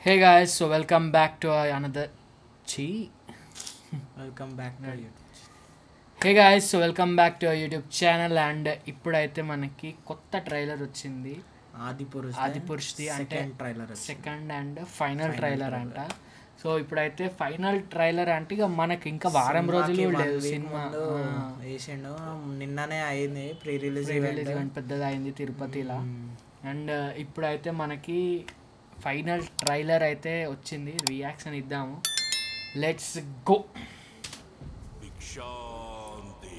Hey guys, so welcome back to uh, another. Chi. Welcome back to you hey guys so welcome back to YouTube channel and ఇప్పుడైతే మనకి కొత్త trailer వచ్చింది ఆది పురుష్ ఆది పురుష్ది అంటే second trailer second and final trailer అంట so ఇప్పుడైతే ఫైనల్ ట్రైలర్ అంటే ఇక మనకి ఇంకా వారం రోజులు లేదు సినిమా వేసిండు నిన్ననే అయింది ప్రీ రిలీజ్ రిలీజ్ ఈవెంట్ పెద్దది అయింది తిరుపతిలో అండ్ ఇప్పుడైతే మనకి ఫైనల్ ట్రైలర్ అయితే వచ్చింది రియాక్షన్ ఇద్దాము లెట్స్ గో శాంతి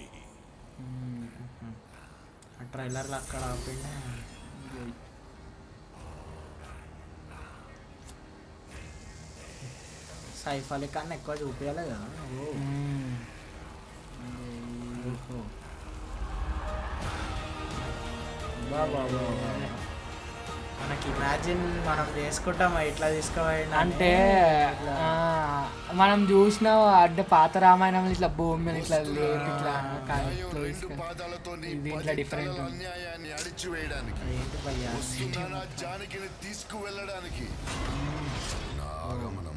ఆ ట్రైలర్లో అక్కడ ఆపిండే సైఫ్ అలీ ఖాన్ ఎక్కువ చూపించాలి కదా ఓ. ఓహో. బా బా బా బా. మనకి ఇమాజిన్ మనం చేసుకుంటాం ఇట్లా తీసుకోవాలి అంటే ఆ, మనం చూసిన అంటే పాత రామాయణం ఇట్లా భూమి మీద ఇట్లా లేపి ఇట్లా కా- ఇట్లా తీసుకొని- పాదాలతో నీ దీంట్లో పది different తలల ఉంది. అన్యాయాన్ని అడిచివేయడానికి ఏంటి భయ్యా వస్తున్న నా జానకిని తీసుకువెళ్ళడానికి నా ఆగమనం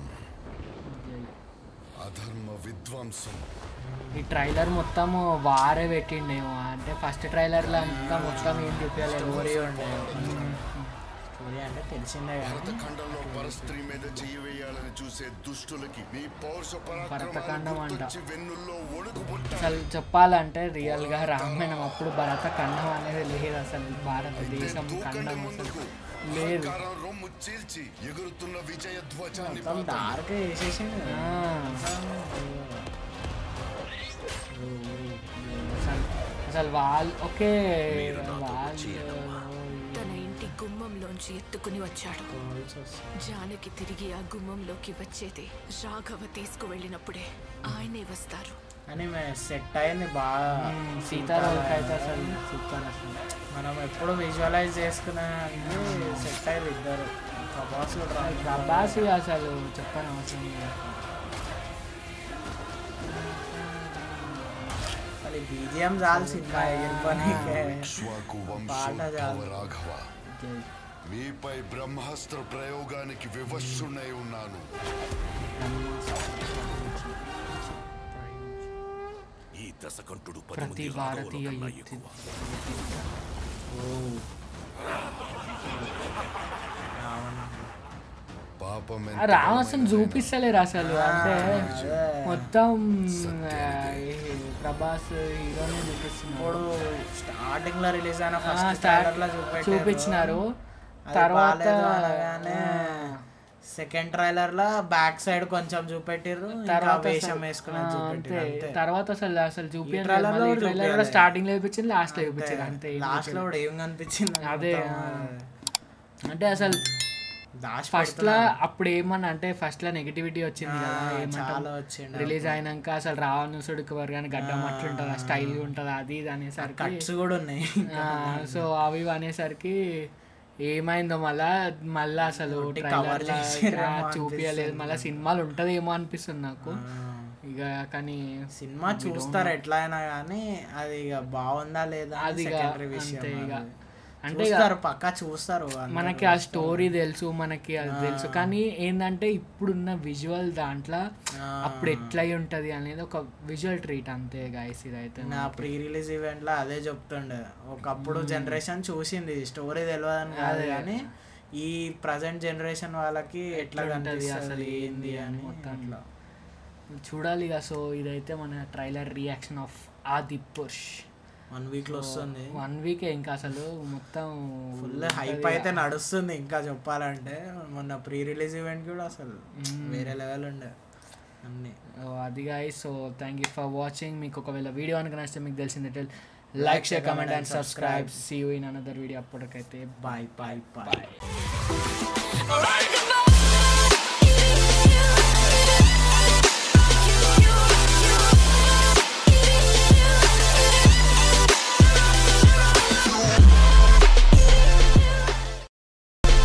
అధర్మ విధ్వంసం ఈ ట్రైలర్ మొత్తం వారే పెట్టిండేమో అంటే ఫస్ట్ ట్రైలర్లో అంతా మొత్తం ఏం చూపించలేదు స్టోరీ ఉండే స్టోరీ అంటే తెలిసిందే కదా భరతఖండంలో పరస్త్రీ మీద చెయ్యి వేయాలని చూసే దుష్టులకి నీ పౌరుష భరతఖండం పరాక్రమాలు అంట. గుర్తొచ్చి వెన్నుల్లో వణుకు పుట్ట అసలు చెప్పాలంటే రియల్గా రామాయణం అప్పుడు భరత ఖండం అనేది లేదు అసలు భారతదేశం ఖండం అసలు లేదు అహంకారం రొమ్ము చీల్చి ఎగురుతున్న విజయ ధ్వజాన్ని మొత్తం డార్క్ వేసేసింది ఆ, అసలు అసలు వాళ్ళు ఓకే వాళ్ళు తన ఇంటి గుమ్మంలోంచి ఎత్తుకుని వచ్చాడు జానకి తిరిగి ఆ గుమ్మంలోకి వచ్చేది రాఘవ తీసుకువెళ్ళినప్పుడే ఆయనే వస్తారు అని సెట్ అయింది బాగా ఉమ్, సీతారావుకి అయితే అసలు సూపర్ అసలు మనం ఎప్పుడు విజువలైజ్ చేసుకునే సెట్ అయ్యారు ఇద్దరు ప్రభాస్ కూడా రా- ప్రభాస్ ఇక అసలు చెప్పని అవసరం లేదు అసలు బీజిఎం చాలు సినిమా ఎగిరిపోనీకే ఇక్ష్వాకు పాట వంశం చాలు. భవ రాఘవ మీపై బ్రహ్మాస్త్ర ప్రయోగానికి వివశుణ్ణై ఉన్నాను ఈ దశకంఠుడు పది ప్రతి మంది భారతీయ రాఘవుల కన్నా యుద్ధి ఎక్కువ పాపం ఆ రామసం చూపిస్తలేరు అసలు అంటే మొత్తం ఆ, ఈ ప్రభాస్ హీరోనే చూపిస్తున్నారు ఇప్పుడు స్టార్టింగ్ లో రిలీజ్ అయిన ఆ, ఫస్ట్ స్టార్ట్ ట్రైలర్ లో చూపెట్టారు. చూపించినారు అది తర్వాత బాలేదు అనగానే ఆ, సెకండ్ ట్రైలర్ లో బ్యాక్ సైడ్ కొంచెం చూపెట్టిర్రు ఇంకా తర్వాత వేషం అసలు- వేసుకుని ఆ, చూపెట్టిర్రు అంతే అంతే తర్వాత అసలు అసలు చూపించారు trailer లో కూడా ట్రైలర్ చూపియాలి. స్టార్టింగ్ లో చూపించింది లాస్ట్ లో చూపించారు అంతే ఏం లాస్ట్ లో చూపియలేదు. కూడా ఏం కనిపించింది అదే ఆ. అంటే అసలు దాచి ఫస్ట్ లో అప్పుడు ఏమన్నా అంటే ఫస్ట్ లో నెగిటివిటీ వచ్చింది కదా చాలా ఏమంటాం వచ్చింది రిలీజ్ అయినాక అసలు రావణుసుడికి కానీ గడ్డం అట్లుంటుందా స్టైల్ ఉంటుందా అది ఇది అనేసరికి కట్స్ కూడా ఉన్నాయి సో అవి ఇవి అనేసరికి ఏమైందో మళ్ళా మళ్ళా అసలు ఒకటి trailer cover లా చేసిర్రేమో ఆ, చూపియలేదు అనిపిస్తుంది. మళ్ళీ సినిమాలు ఉంటదేమో అనిపిస్తుంది నాకు ఇక కానీ సినిమా చూస్తారు ఎట్లా అయినా కానీ అది ఇక బాగుందా లేదా అది ఇక సెకండరీ విషయం అంతే ఇక అది. అంటే ఇక చూస్తారు పక్కా చూస్తారు అందరూ. మనకి ఆ స్టోరీ తెలుసు మనకి అది తెలుసు కానీ ఏంటంటే ఇప్పుడున్న విజువల్ దాంట్లో ఆ. అప్పుడు ఎట్లా అయి ఉంటది అనేది ఒక విజువల్ ట్రీట్ అంతే గాయస్ ఇదైతే నా ప్రీ రిలీజ్ ఈవెంట్ లో అదే చెప్తుండే ఒకప్పుడు జనరేషన్ చూసింది స్టోరీ తెలియదని కాదు కానీ ఈ ప్రజెంట్ జనరేషన్ వాళ్ళకి ఎట్లా ఎట్లుంటది కనిపిస్తుంది అసలు ఏంది అని మొత్తం అట్లా చూడాలి ఇక సో ఇదైతే మన trailer reaction of Adipurush one week లో వస్తుంది వన్ వీక్ ఇంకా అసలు మొత్తం ఫుల్ హైప్ అయితే నడుస్తుంది ఇంకా చెప్పాలంటే మొన్న ప్రీ రిలీజ్ ఈవెంట్ కూడా అసలు వేరే లెవెల్ ఉండే అన్ని ఓ, అది guys so thank you for watching మీకు ఒకవేళ వీడియో కనుక నచ్చితే మీకు తెలిసిందే like share comment and subscribe see you in another video అప్పటికైతే బాయ్ బాయ్ బాయ్ బాయ్